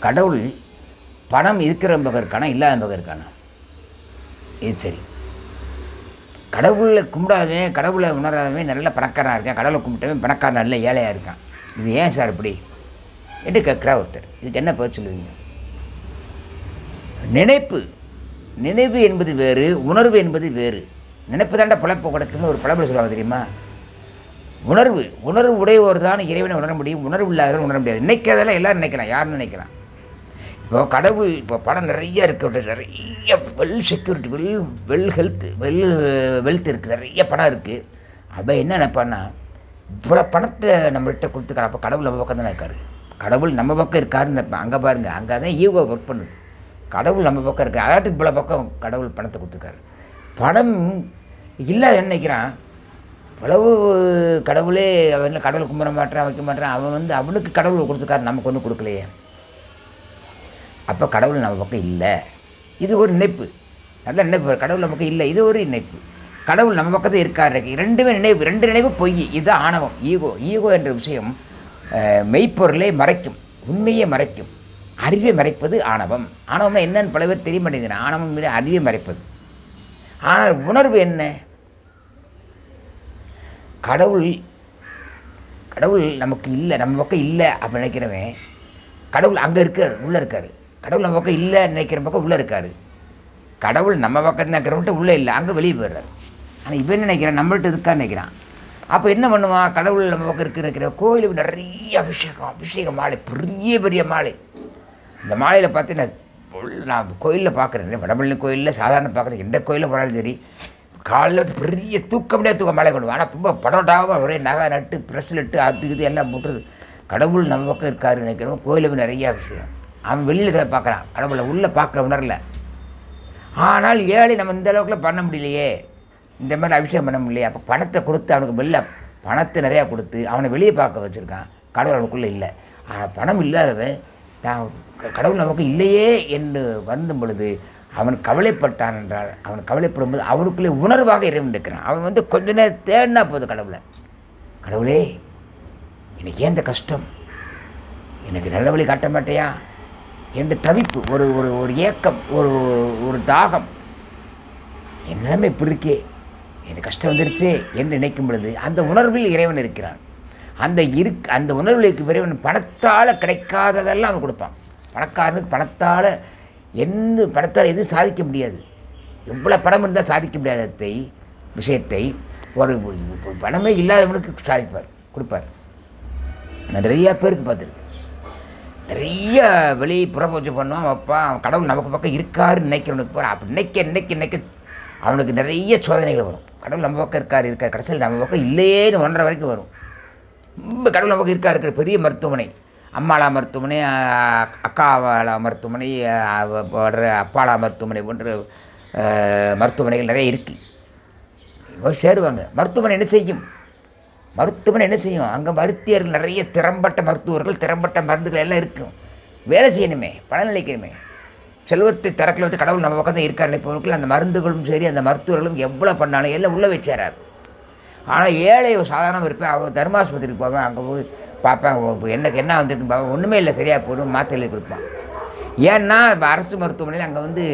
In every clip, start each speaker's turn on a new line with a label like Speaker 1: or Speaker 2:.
Speaker 1: கடவுள் பணம் இருக்கிற பக்கம் இருக்கானா இல்லாத பக்கம் இருக்கானா இது சரி கடவுளை கும்பிடாதவன் கடவுளை உணராதவன் நல்ல பணக்காரனாக இருக்கான் கடவுளை கும்பிட்டவன் பணக்காரன் நல்ல ஏழையாக இருக்கான் இது ஏன் சார் இப்படி என்று கேட்குறா ஒருத்தர் இதுக்கு என்ன பதில் சொல்லுவீங்க நினைப்பு நினைவு என்பது வேறு உணர்வு என்பது வேறு நினைப்பு தாண்டா பிழப்பு கொடுக்குன்னு ஒரு பழமொழி சொல்லுவாங்க தெரியுமா உணர்வு உணர்வு உடையவர் தான் இறைவனை உணர முடியும் உணர்வு இல்லாதவர்கள் உணர முடியாது நினைக்கிறதெல்லாம் எல்லாரும் நினைக்கலாம் யாரும் நினைக்கலாம் இப்போ கடவுள் இப்போ படம் நிறைய இருக்கு நிறைய well security well well health well wealth இருக்குது நிறைய படம் இருக்குது அப்போ என்ன நினைப்பான்னா இவ்வளோ பணத்தை நம்மள்கிட்ட கொடுத்துக்கலாம் அப்போ கடவுள் நம்ம பக்கம் தானே இருக்காரு கடவுள் நம்ம பக்கம் இருக்காருன்னு நினைப்பேன் அங்கே பாருங்க அங்கே தான் ஈகோ ஒர்க் பண்ணுது கடவுள் நம்ம பக்கம் இருக்கு அதாவது இவ்வளோ பக்கம் கடவுள் பணத்தை கொடுத்துருக்காரு பணம் இல்லை நினைக்கிறான் இவ்வளவு கடவுளே அவன் கடவுள் கும்பிட மாட்டான் வைக்க மாட்டான் அவன் வந்து அவனுக்கு கடவுள் கொடுத்துருக்காரு நமக்கு ஒன்றும் கொடுக்கலையே அப்போ கடவுள் நம்ம பக்கம் இல்லை இது ஒரு நினைப்பு நல்ல நினைப்பு கடவுள் நமக்கு இல்லை இது ஒரு நினைப்பு கடவுள் நம்ம பக்கத்தில் இருக்கார் இருக்கு ரெண்டுமே நினைவு ரெண்டு நினைவு பொய் இதுதான் ஆணவம் ஈகோ ஈகோ என்ற விஷயம் அஹ், மெய்ப்பொருளை மறைக்கும் உண்மையை மறைக்கும் அறிவை மறைப்பது ஆணவம் ஆணவம்னா என்னன்னு பல பேர் தெரிய மாட்டேங்குது ஆணவம் மீது அறிவை மறைப்பது ஆனால் உணர்வு என்ன கடவுள் கடவுள் நமக்கு இல்லை நம்ம பக்கம் இல்லை அப்படி நினைக்கிறவன் கடவுள் அங்கே இருக்கார் உள்ளே இருக்கார் கடவுள் நம்ம பக்கம் இல்லை நினைக்கிற பக்கம் உள்ளே இருக்கார் கடவுள் நம்ம பக்கம் நினைக்கிறவன்ட்டு உள்ளே இல்லை அங்கே வெளியே போயிடுறாரு ஆனால் இப்போ என்ன நினைக்கிறான் நம்மள்ட்ட இருக்கான்னு நினைக்கிறான் அப்போ என்ன பண்ணுவான் கடவுள் நம்ம பக்கம் இருக்கு நினைக்கிற கோயிலுக்கு நிறைய அபிஷேகம் அபிஷேக மாலை பெரிய பெரிய மாலை இந்த மாலையில் பார்த்தீங்கன்னா full நான் கோயிலில் பார்க்குறேன் வடபழனி கோயிலில் சாதாரண பார்க்குறேன் எந்த கோயிலில் போனாலும் சரி காலையில் வந்து பெரிய தூக்க முடியாது தூக்க மாலை கொண்டு ஆனால் ரொம்ப படோட்டாவாக ஒரே நகை நட்டு ப்ரெஸ்ஸில் இட்டு அது இது எல்லாம் போட்டுறது கடவுள் நம்ம பக்கம் இருக்காருன்னு நினைக்கிறோம் கோயிலுக்கு நிறைய விஷயம் அவன் வெளியில் தான் பார்க்குறான் கடவுளை உள்ளே பார்க்குற உணரல ஆனால் ஏழை நம்ம இந்த அளவுக்குலாம் பண்ண முடியலையே இந்த மாதிரி அபிஷேகம் பண்ண முடியலையே அப்போ பணத்தை கொடுத்து அவனுக்கு வெளில பணத்தை நிறையா கொடுத்து அவனை வெளியே பார்க்க வச்சுருக்கான் கடவுள் அவனுக்குள்ளே இல்லை ஆனால் பணம் இல்லாதவன் தான் க- கடவுள் நமக்கு இல்லையே என்று வருந்தும் பொழுது அவன் கவலைப்பட்டான் என்றால் அவன் கவலைப்படும்போது அவனுக்குள்ளே உணர்வாக இறைவன் இருக்கிறான் அவன் வந்து கொஞ்ச நேரம் தேடினா போதும் கடவுளை கடவுளே எனக்கு ஏன் இந்த கஷ்டம் எனக்கு நல்ல வழி காட்ட மாட்டேயா என்று தவிப்பு ஒரு ஒரு ஒரு ஏக்கம் ஒரு ஒரு தாகம் என் நிலைமை இப்படி இருக்கே எனக்கு கஷ்டம் வந்துருச்சே என்று நினைக்கும் பொழுது அந்த உணர்வில் இறைவன் இருக்கிறான் அந்த இருக் அந்த உணர்வுகளுக்கு இறைவன் பணத்தால் கிடைக்காததெல்லாம் அவன் கொடுப்பான் பணக்காரனுக்கு பணத்தால் என்ன பணத்தால் எதுவும் சாதிக்க முடியாது எவ்வளோ பணம் இருந்தால் சாதிக்க முடியாததை விஷயத்தை ஒரு பணமே இல்லாதவனுக்கு சாதிப்பார் கொடுப்பார் நான் நிறையா பேருக்கு பார்த்துருக்கேன் நிறைய வெளி புறப்பூஜை பண்ணுவான் வைப்பான் அவன் கடவுள் நமக்கு பக்கம் இருக்காருன்னு நினைக்கிறவனுக்கு போகிறான் அப்படி நினைக்க நினைக்க நினைக்க அவனுக்கு நிறைய சோதனைகள் வரும் கடவுள் நம்ம பக்கம் இருக்கார் இருக்கார் கடைசியில் நம்ம பக்கம் இல்லையேன்னு ஒன்றரை வரைக்கும் வரும் ரொம்ப கடவுள் நமக்கு இருக்கா இருக்கிற பெரிய மருத்துவமனை அம்மாளா மருத்துவமனை அஹ், அக்காவாளா மருத்துவமனை அஹ், போன்ற அப்பாளா மருத்துவமனை போன்ற அஹ், மருத்துவமனைகள் நிறைய இருக்குது போய் சேருவாங்க மருத்துவமனை என்ன செய்யும் மருத்துவமனை என்ன செய்யும் அங்கே மருத்துவர்கள் நிறைய திறம்பட்ட மருத்துவர்கள் திறம்பட்ட மருந்துகள் எல்லாம் இருக்கும் வேலை செய்யணுமே பலன் அளிக்கணுமே செல்வத்தை திறக்கல வந்து கடவுள் நம்ம பக்கத்தில் இருக்கார் நினைப்பவர்கள் அந்த மருந்துகளும் சரி அந்த மருத்துவர்களும் எவ்வளோ பண்ணாலும் எல்லாம் உள்ளே வச்சாராது ஆனால் ஏழை ஒரு சாதாரண இருப்பேன் அவன் தர்மாஸ்பத்திரிக்கு போவேன் அங்கே போய் பார்ப்பேன் அவன் இப்போ எனக்கு என்ன வந்துருக்கு பார்ப்பேன் ஒன்றுமே இல்லை சரியாக போடும் மாத்திரை எழுதி கொடுப்பான் ஏன்னா இப்போ அரசு மருத்துவமனையில் அங்கே வந்து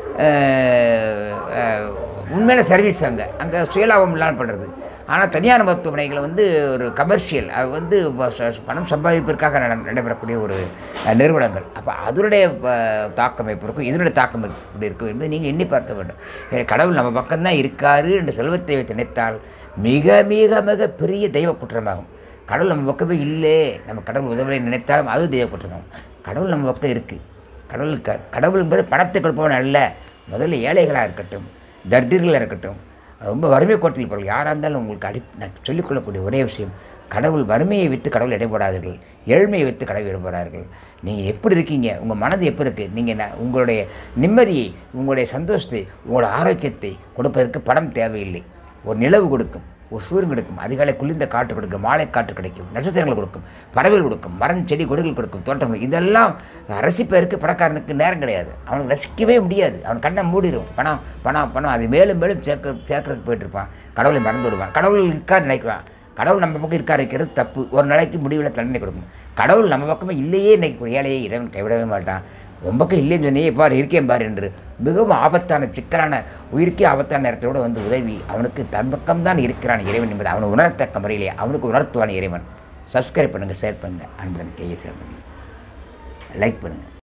Speaker 1: அஹ், அஹ், உண்மையான சர்வீஸ் அங்கே அங்கே சுயலாபம் இல்லாமல் பண்ணுறது ஆனால் தனியார் மருத்துவமனைகள் வந்து ஒரு கமர்ஷியல் அது வந்து வ- ச- ச- பணம் சம்பாதிப்பதற்காக நட- நடைபெறக்கூடிய ஒரு அஹ், நிறுவனங்கள் அப்போ அதனுடைய அஹ், தாக்கம் எப்படி இருக்கும் இதனுடைய தாக்கம் எப்படி இருக்கும் என்பதை நீங்கள் எண்ணி பார்க்க வேண்டும் எனவே கடவுள் நம்ம பக்கம்தான் இருக்காரு என்று செல்வத்தை வைத்து நினைத்தால் மிக மிக மிக பெரிய தெய்வ குற்றமாகும் கடவுள் நம்ம பக்கமே இல்லை நம்ம கடவுள் உதவியை நினைத்தாலும் அது தெய்வ குற்றமாகும் கடவுள் நம்ம பக்கம் இருக்குது கடவுள் இருக்கார் கடவுள் என்பது பணத்தை கொடுப்பவன் அல்ல முதல்ல ஏழைகளாக இருக்கட்டும் தர்தீர்களாக இருக்கட்டும் ரொம்ப வறுமை கோட்டில் பொருள் யாராக இருந்தாலும் உங்களுக்கு அடி நான் சொல்லிக்கொள்ளக்கூடிய ஒரே விஷயம் கடவுள் வறுமையை விட்டு கடவுள் இடைபடாதீர்கள் ஏழ்மையை விட்டு கடவுள் இடைபடார்கள் நீங்கள் எப்படி இருக்கீங்க உங்கள் மனது எப்படி இருக்குது நீங்கள் உங்களுடைய நிம்மதியை உங்களுடைய சந்தோஷத்தை உங்களோட ஆரோக்கியத்தை கொடுப்பதற்கு பணம் தேவையில்லை ஒரு நிலவு கொடுக்கும் ஒரு சூரியன் கொடுக்கும் அதிகாலை குளிர்ந்த காற்று கொடுக்கும் மாலை காற்று கிடைக்கும் நட்சத்திரங்கள் கொடுக்கும் பறவைகள் கொடுக்கும் மரம் செடி கொடிகள் கொடுக்கும் தோட்டம் இதெல்லாம் ரசிப்பதற்கு பணக்காரனுக்கு நேரம் கிடையாது அவனுக்கு ரசிக்கவே முடியாது அவன் கண்ணை மூடிடும் பணம் பணம் பணம் அது மேலும் மேலும் சேர்க்க சேர்க்கறதுக்கு போயிட்டு இருப்பான் கடவுளை மறந்து விடுவான் கடவுள் இருக்கான்னு நினைக்குவான் கடவுள் நம்ம பக்கம் இருக்காரு இருக்கிறது தப்பு ஒரு நாளைக்கு முடிவில் தண்டனை கொடுக்கும் கடவுள் நம்ம பக்கமே இல்லையே இன்னைக்கு ஏழையே இறைவன் கைவிடவே மாட்டான் உன் பக்கம் இல்லைன்னு சொன்னியே பாரு இருக்கேன் பாரு என்று மிகவும் ஆபத்தான சிக்கலான உயிருக்கே ஆபத்தான நேரத்தோட வந்து உதவி அவனுக்கு தன் பக்கம்தான் இருக்கிறான் இறைவன் என்பது அவனை உணரத்தக்க முறையிலே அவனுக்கு உணர்த்துவான் இறைவன் சப்ஸ்கிரைப் பண்ணுங்கள் ஷேர் பண்ணுங்கள் அன்பன் கேஎஸ் லைக் பண்ணுங்கள்